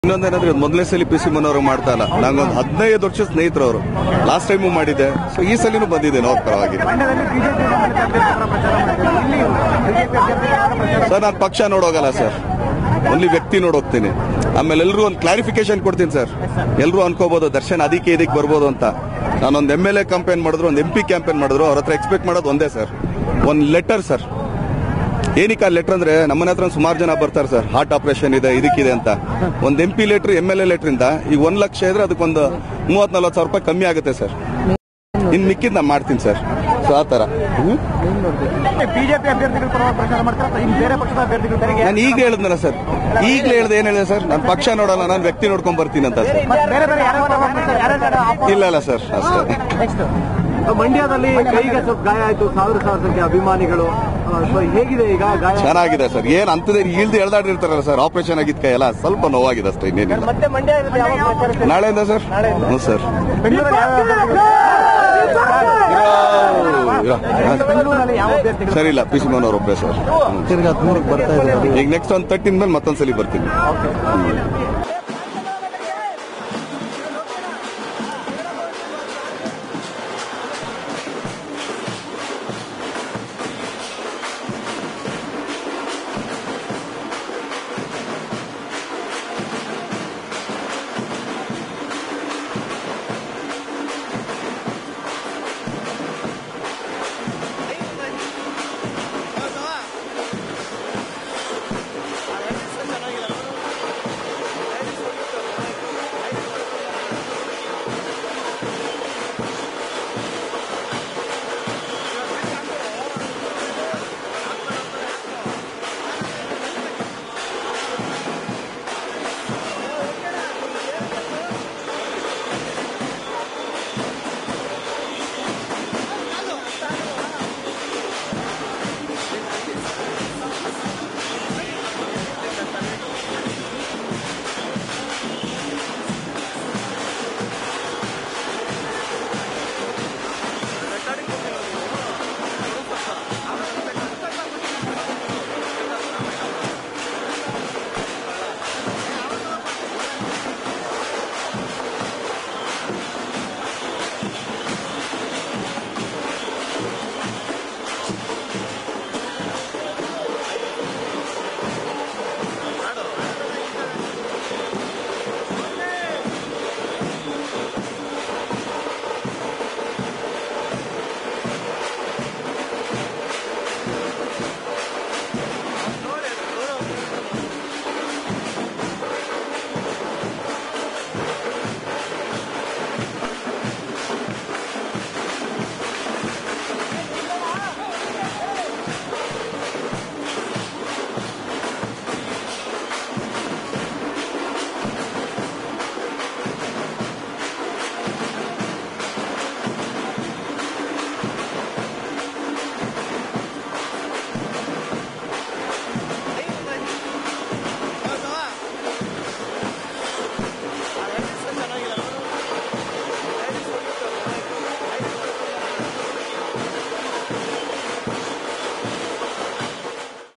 ಇನ್ನೊಂದೇನಂದ್ರೆ ಮೊದಲನೇ ಸಲ P C ಮನೋರು ಮಾಡ್ತಾ ಇಲ್ಲ ನಂಗೊಂದು ಹದಿನೈದು ವರ್ಷ ಸ್ನೇಹಿತರು ಅವರು ಲಾಸ್ಟ್ ಟೈಮು ಮಾಡಿದ್ದೆ ಸೊ ಈ ಸಲಿನೂ ಬಂದಿದ್ದೇನೆ ಅವ್ರ ಪರವಾಗಿ ಮಂಡ್ಯದಲ್ಲಿ ಬಿಜೆಪಿ ಪ್ರಚಾರ ಮಾಡಿದ್ದಾರೆ ಇಲ್ಲಿ ಬಿಜೆಪಿ ಅಭ್ಯರ್ಥಿ ಸರ್ ನಾನು ಪಕ್ಷ ನೋಡೋಗಲ್ಲ ಸರ್ ಓನ್ಲಿ ವ್ಯಕ್ತಿ ನೋಡೋಗ್ತೀನಿ ಆಮೇಲೆ ಎಲ್ಲರೂ ಒಂದು ಕ್ಲಾರಿಫಿಕೇಶನ್ ಕೊಡ್ತೀನಿ ಸರ್ ಎಲ್ಲರೂ ಅನ್ಕೋಬಹುದು ದರ್ಶನ್ ಅದಕ್ಕೆ ಇದಕ್ಕೆ ಬರ್ಬೋದು ಅಂತ ನಾನೊಂದು ಎಮ್ ಎಲ್ ಎ ಕ್ಯಾಂಪೇನ್ ಮಾಡಿದ್ರು ಒಂದು ಎಂ ಪಿ ಕ್ಯಾಂಪೇನ್ ಮಾಡಿದ್ರು ಅವ್ರ ಹತ್ರ ಎಕ್ಸ್ಪೆಕ್ಟ್ ಮಾಡೋದು ಒಂದೇ ಸರ್ ಒಂದು ಲೆಟರ್ ಸರ್ ಏನಕ್ಕೆ ಆ ಲೆಟರ್ ಅಂದ್ರೆ ನಮ್ಮನೆ ಹತ್ರ ಸುಮಾರು ಜನ ಬರ್ತಾರೆ ಸರ್ ಹಾರ್ಟ್ ಆಪರೇಷನ್ ಇದೆ ಇದಕ್ಕಿದೆ ಅಂತ ಒಂದು M P letter M L A letter ಇಂದ ಈಗ ಒಂದ್ ಲಕ್ಷ ಇದ್ರೆ ಅದಕ್ಕೊಂದು ಮೂವತ್ ನಲ್ವತ್ತು ಸಾವಿರ ರೂಪಾಯಿ ಕಮ್ಮಿ ಆಗುತ್ತೆ ಸರ್ ಇನ್ ಮಿಕ್ಕಿದ್ ನಾನು ಮಾಡ್ತೀನಿ ಸರ್ ಸೊ ಆ ತರ ಹ್ಮ್? ಬಿಜೆಪಿ ಅಭ್ಯರ್ಥಿಗಳ ಪರವಾಗಿ ಪ್ರಚಾರ ಮಾಡ್ತಾರೆ ಅಥವಾ ಇನ್ನು ಬೇರೆ ಪಕ್ಷದ ಅಭ್ಯರ್ಥಿಗಳ ಕಡೆಗೆ ನಾನು ಈಗ ಹೇಳಿದ್ನಲ್ಲ ಸರ್ ಈಗಲೇ ಹೇಳ್ದೆ ಏನ್ ಹೇಳಿದೆ ಸರ್ ನಾನು ಪಕ್ಷ ನೋಡಲ್ಲ ನಾನು ವ್ಯಕ್ತಿ ನೋಡ್ಕೊಂಡ್ ಬರ್ತೀನಿ ಅಂತ ಸರ್ ಮತ್ತೆ ಬೇರೆ ಬೇರೆ ಯಾರ್ಯಾರ ಪರವಾಗಿ ಪ್ರಚಾರ ಯಾರ್ಯಾರ ಆಫರ್ ಇಲ್ಲ ಇಲ್ಲ ಸರ್ ಅಷ್ಟೇ ನೆಕ್ಸ್ಟ್ ಮಂಡ್ಯದಲ್ಲಿ ಕೈಗೆ ಸ್ವಲ್ಪ ಗಾಯ ಆಯ್ತು ಸಾವಿರ ಸಾವಿರ ಸಂಖ್ಯೆ ಅಭಿಮಾನಿಗಳು ಆ, so ಹೇಗಿದೆ ಈಗ ಗಾಯ ಚೆನ್ನಾಗಿದೆ ಸರ್ ಏನ್ ಅಂತದೇ ಇಳ್ದು ಎಳ್ದಾಡಿರ್ತಾರಲ್ಲ ಸರ್ ಆಪರೇಷನ್ ಆಗಿದ್ ಕೈ ಎಲ್ಲ ಸ್ವಲ್ಪ ನೋವಾಗಿದೆ ಅಷ್ಟೇ ಇನ್ನೇನಿಲ್ಲ ಮತ್ತೆ ಮಂಡ್ಯ ಯಾವಾಗ ಪ್ರಚಾರ ನಾಳೆಯಿಂದ ಸರ್ ಹ್ಞೂ ಸರ್ ಬೆಂಗಳೂರಲ್ಲಿ ಯಾವ ಬೆಂಗಳೂರಲ್ಲಿ ಯಾವ ಅಭ್ಯರ್ಥಿಗಳು ಸರಿ ಇಲ್ಲ ಪಿ ಸಿ ಮೋಹನ್ ಒಬ್ಬರೇ ಸರ್ ತಿರ್ಗಾ ಹದಿಮೂರಕ್ಕೆ ಬರ್ತಾ ಇದೆ ಈಗ ನೆಕ್ಸ್ಟ್ ಒಂದು ತರ್ಟಿನ್ ಮೇಲೆ ಮತ್ತೊಂದ್ಸಲಿ ಬರ್ತೀನಿ